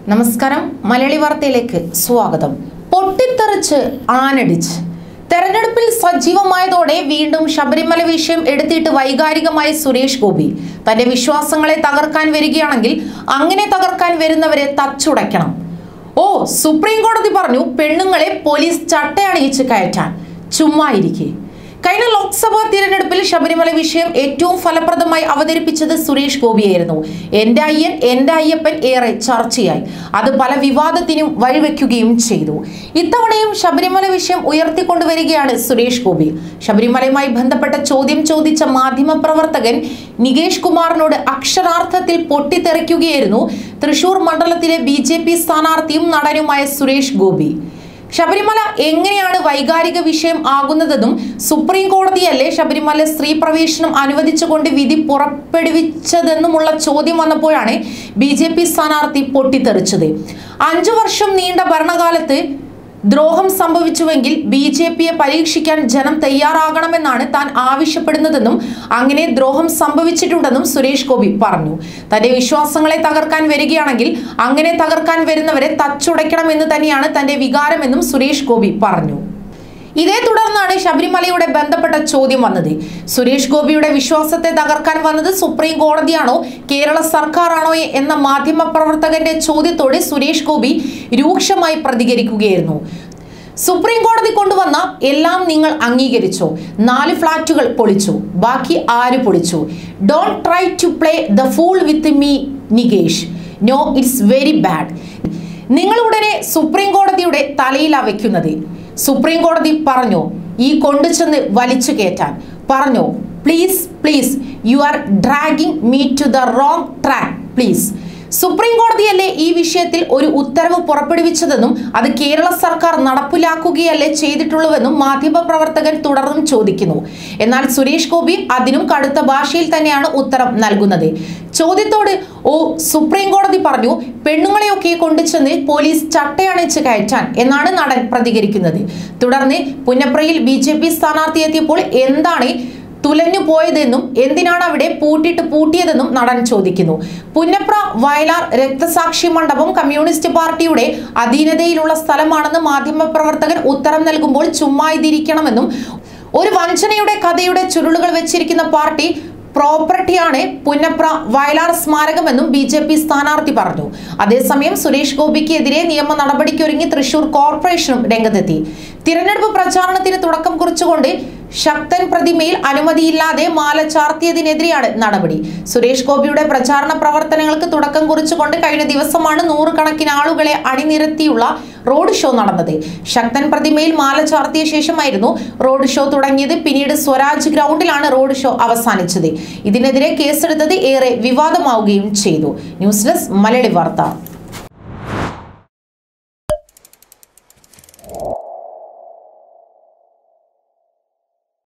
നമസ്കാരം മലയാളി വാർത്തയിലേക്ക് സ്വാഗതം പൊട്ടിത്തെറിച്ച് ആനടിച്ച് തെരഞ്ഞെടുപ്പിൽ സജീവമായതോടെ വീണ്ടും ശബരിമല വിഷയം എടുത്തിട്ട് വൈകാരികമായ സുരേഷ് ഗോപി തന്റെ വിശ്വാസങ്ങളെ തകർക്കാൻ വരികയാണെങ്കിൽ അങ്ങനെ തകർക്കാൻ വരുന്നവരെ തച്ചുടയ്ക്കണം ഓ സുപ്രീം കോടതി പറഞ്ഞു പെണ്ണുങ്ങളെ പോലീസ് ചട്ടയണിയിച്ച് കയറ്റാൻ ചുമ്മാ ഇരിക്കെ കഴിഞ്ഞ ലോക്സഭാ തിരഞ്ഞെടുപ്പിൽ ശബരിമല വിഷയം ഏറ്റവും ഫലപ്രദമായി അവതരിപ്പിച്ചത് സുരേഷ് ഗോപിയായിരുന്നു എന്റെ അയ്യൻ എന്റെ അയ്യപ്പൻ ഏറെ ചർച്ചയായി അത് പല വിവാദത്തിനും വഴിവെക്കുകയും ചെയ്തു ഇത്തവണയും ശബരിമല വിഷയം ഉയർത്തിക്കൊണ്ടുവരികയാണ് സുരേഷ് ഗോപി ശബരിമലയുമായി ബന്ധപ്പെട്ട ചോദ്യം ചോദിച്ച മാധ്യമപ്രവർത്തകൻ നികേഷ് കുമാറിനോട് അക്ഷരാർത്ഥത്തിൽ പൊട്ടിത്തെറിക്കുകയായിരുന്നു തൃശൂർ മണ്ഡലത്തിലെ ബി ജെ പി സ്ഥാനാർത്ഥിയും നടനുമായ സുരേഷ് ഗോപി ശബരിമല എങ്ങനെയാണ് വൈകാരിക വിഷയം ആകുന്നതെന്നും സുപ്രീം കോടതിയല്ലേ ശബരിമല സ്ത്രീ പ്രവേശനം അനുവദിച്ചുകൊണ്ട് വിധി പുറപ്പെടുവിച്ചതെന്നുമുള്ള ചോദ്യം വന്നപ്പോഴാണ് ബി ജെ പി സ്ഥാനാർത്ഥി പൊട്ടിത്തെറിച്ചത് അഞ്ചു വർഷം നീണ്ട ഭരണകാലത്ത് ദ്രോഹം സംഭവിച്ചുവെങ്കിൽ ബി ജെ പിയെ പരീക്ഷിക്കാൻ ജനം തയ്യാറാകണമെന്നാണ് താൻ ആവശ്യപ്പെടുന്നതെന്നും അങ്ങനെ ദ്രോഹം സംഭവിച്ചിട്ടുണ്ടെന്നും സുരേഷ് ഗോപി പറഞ്ഞു തന്റെ വിശ്വാസങ്ങളെ തകർക്കാൻ വരികയാണെങ്കിൽ അങ്ങനെ തകർക്കാൻ വരുന്നവരെ തച്ചുടയ്ക്കണമെന്ന് തന്നെയാണ് തന്റെ വികാരമെന്നും സുരേഷ് ഗോപി പറഞ്ഞു ഇതേ തുടർന്നാണ് ശബരിമലയുടെ ബന്ധപ്പെട്ട ചോദ്യം വന്നത് സുരേഷ് ഗോപിയുടെ വിശ്വാസത്തെ തകർക്കാൻ വന്നത് സുപ്രീം കോടതിയാണോ കേരള സർക്കാരാണോ എന്ന മാധ്യമ പ്രവർത്തകന്റെ ചോദ്യത്തോടെ സുരേഷ് ഗോപി രൂക്ഷമായി പ്രതികരിക്കുകയായിരുന്നു സുപ്രീം കോടതി കൊണ്ടുവന്ന എല്ലാം നിങ്ങൾ അംഗീകരിച്ചോ നാല് ഫ്ലാറ്റുകൾ പൊളിച്ചു ബാക്കി ആര് പൊളിച്ചു don't try to play the fool with me Nikesh no it's very bad നിങ്ങൾ ഉടനെ സുപ്രീം കോടതിയുടെ തലയിലാ വെക്കുന്നത് സുപ്രീം കോടതി പറഞ്ഞു ഈ കൊണ്ടുചെന്ന് വലിച്ചു കയറ്റാൻ പറഞ്ഞു please please you are dragging me to the wrong track please supreme കോടതിയല്ലേ ഈ വിഷയത്തിൽ ഒരു ഉത്തരവ് പുറപ്പെടുവിച്ചതെന്നും അത് കേരള സർക്കാർ നടപ്പിലാക്കുകയല്ലേ ചെയ്തിട്ടുള്ളൂവെന്നും മാധ്യമപ്രവർത്തകൻ തുടർന്നും ചോദിക്കുന്നു എന്നാൽ സുരേഷ് ഗോപി അതിനും കടുത്ത ഭാഷയിൽ തന്നെയാണ് ഉത്തരം നൽകുന്നത് ചോദ്യത്തോട് ഓ സുപ്രീം കോടതി പറഞ്ഞു പെണ്ണുങ്ങളെയൊക്കെ കൊണ്ടുചെന്ന് പോലീസ് ചട്ടയണിച്ച് കയറ്റാൻ എന്നാണ് നടൻ പ്രതികരിക്കുന്നത് തുടർന്ന് പുന്നപ്രയിൽ ബി ജെ പി സ്ഥാനാർത്ഥി എത്തിയപ്പോൾ എന്താണ് തുലഞ്ഞു പോയതെന്നും എന്തിനാണ് അവിടെ പൂട്ടിയിട്ട് പൂട്ടിയതെന്നും നടൻ ചോദിക്കുന്നു പുന്നപ്ര വയലാർ രക്തസാക്ഷി മണ്ഡപം കമ്മ്യൂണിസ്റ്റ് പാർട്ടിയുടെ അധീനതയിലുള്ള സ്ഥലമാണെന്ന് മാധ്യമപ്രവർത്തകൻ ഉത്തരം നൽകുമ്പോൾ ചുമ്മാ ഇതിരിക്കണമെന്നും ഒരു വഞ്ചനയുടെ കഥയുടെ ചുരുളുകൾ വെച്ചിരിക്കുന്ന പാർട്ടി പ്രോപ്പർട്ടിയാണ് പുന്നപ്ര വയലാർ സ്മാരകമെന്നും ബി ജെ പി സ്ഥാനാർത്ഥി പറഞ്ഞു അതേസമയം സുരേഷ് ഗോപിക്കെതിരെ നിയമ നടപടിക്കൊരുങ്ങി തൃശൂർ കോർപ്പറേഷനും രംഗത്തെത്തി തിരഞ്ഞെടുപ്പ് പ്രചാരണത്തിന് തുടക്കം കുറിച്ചുകൊണ്ട് ശക്തൻ പ്രതിമയിൽ അനുമതിയില്ലാതെ മാല ചാർത്തിയതിനെതിരെയാണ് നടപടി സുരേഷ് ഗോപിയുടെ പ്രചാരണ പ്രവർത്തനങ്ങൾക്ക് തുടക്കം കുറിച്ചുകൊണ്ട് കഴിഞ്ഞ ദിവസമാണ് നൂറുകണക്കിന് ആളുകളെ അണിനിരത്തിയുള്ള റോഡ് ഷോ നടന്നത് ശക്തൻ പ്രതിമയിൽ മാല ചാർത്തിയ ശേഷമായിരുന്നു റോഡ് ഷോ തുടങ്ങിയത് പിന്നീട് സ്വരാജ് ഗ്രൗണ്ടിലാണ് റോഡ് ഷോ അവസാനിച്ചത് ഇതിനെതിരെ കേസെടുത്തത് ഏറെ വിവാദമാവുകയും ചെയ്തു ന്യൂസ് ഡെസ്ക് മലയാളി വാർത്ത